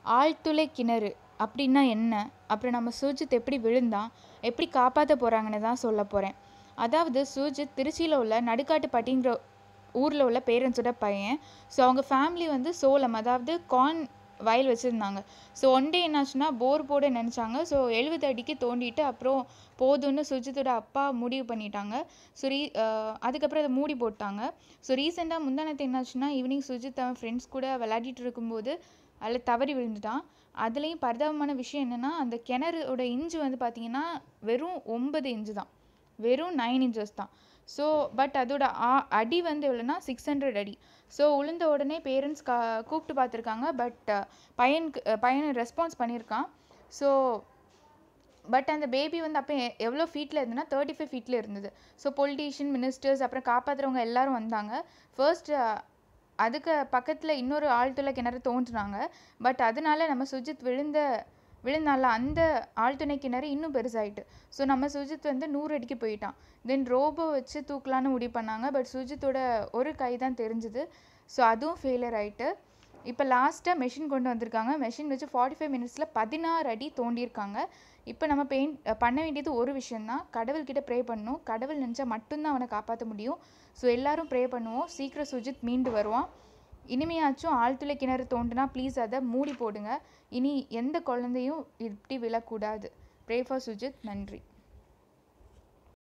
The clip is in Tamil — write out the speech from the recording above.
ஆழ்துளை கிணறு அப்படின்னா என்ன அப்புறம் நம்ம சுஜித் எப்படி விழுந்தான் எப்படி காப்பாற்ற போகிறாங்கன்னு தான் சொல்ல போகிறேன் அதாவது சுஜித் திருச்சியில் உள்ள நடுக்காட்டுப்பட்டிங்கிற ஊரில் உள்ள பேரண்ட்ஸோட பையன் ஸோ அவங்க ஃபேமிலி வந்து சோளம் அதாவது கார்ன் வயல் வச்சுருந்தாங்க ஸோ ஒன் டே என்னாச்சுன்னா போர் போட நினச்சாங்க ஸோ எழுபது அடிக்கு தோண்டிட்டு அப்புறம் போதும்னு சுஜித்தோட அப்பா முடிவு பண்ணிட்டாங்க ஸோ ரீ அதுக்கப்புறம் அதை மூடி போட்டாங்க ஸோ ரீசெண்டாக முந்தானத்து என்னாச்சுன்னா ஈவினிங் சுஜித் அவன் ஃப்ரெண்ட்ஸ் கூட விளையாடிட்டு இருக்கும்போது அதில் தவறி விழுந்துட்டான் அதுலேயும் பரிதாபமான விஷயம் என்னென்னா அந்த கிணறோட இன்ச்சு வந்து பார்த்திங்கன்னா வெறும் ஒன்பது இன்ச்சு தான் வெறும் நைன் இன்ச்சஸ் தான் ஸோ பட் அதோட ஆ அடி வந்து எவ்வளோனா சிக்ஸ் ஹண்ட்ரட் அடி ஸோ உளுந்த உடனே பேரண்ட்ஸ் கா கூப்பிட்டு பார்த்துருக்காங்க பட் பையனுக்கு பையனை ரெஸ்பான்ஸ் பண்ணியிருக்கான் ஸோ பட் அந்த பேபி வந்து அப்போ எவ்வளோ ஃபீட்டில் இருந்ததுன்னா தேர்ட்டி ஃபைவ் ஃபீட்டில் இருந்தது ஸோ பொலிட்டீஷியன் மினிஸ்டர்ஸ் அப்புறம் காப்பாற்றுறவங்க எல்லாரும் வந்தாங்க ஃபர்ஸ்ட் அதுக்கு பக்கத்தில் இன்னொரு ஆழ்துளை கிணறு தோன்றுனாங்க பட் அதனால நம்ம சுஜித் விழுந்த விழுந்தால அந்த ஆழ்துணை கிணறு இன்னும் பெருசாயிட்டு ஸோ நம்ம சுஜித் வந்து நூறு அடிக்கு போயிட்டான் தென் ரோபோ வச்சு தூக்கலான்னு முடிவு பண்ணாங்க பட் சுஜித்தோட ஒரு கை தான் தெரிஞ்சுது ஸோ அதுவும் ஃபெயிலியர் ஆயிட்டு இப்போ லாஸ்ட்டாக மெஷின் கொண்டு வந்திருக்காங்க மெஷின் வச்சு ஃபார்ட்டி ஃபைவ் மினிட்ஸில் பதினாறு அடி தோண்டியிருக்காங்க இப்போ நம்ம பெயிண்ட் பண்ண வேண்டியது ஒரு விஷயந்தான் கடவுள்கிட்ட ப்ரே பண்ணணும் கடவுள் நினச்சா மட்டும்தான் அவனை காப்பாற்ற முடியும் ஸோ எல்லாரும் ப்ரே பண்ணுவோம் சீக்கிரம் சுஜித் மீண்டு வருவான் இனிமையாச்சும் ஆழ்துளை கிணறு தோண்டுனா ப்ளீஸ் அதை மூடி போடுங்க இனி எந்த குழந்தையும் இப்படி விழக்கூடாது ப்ரே ஃபார் சுஜித் நன்றி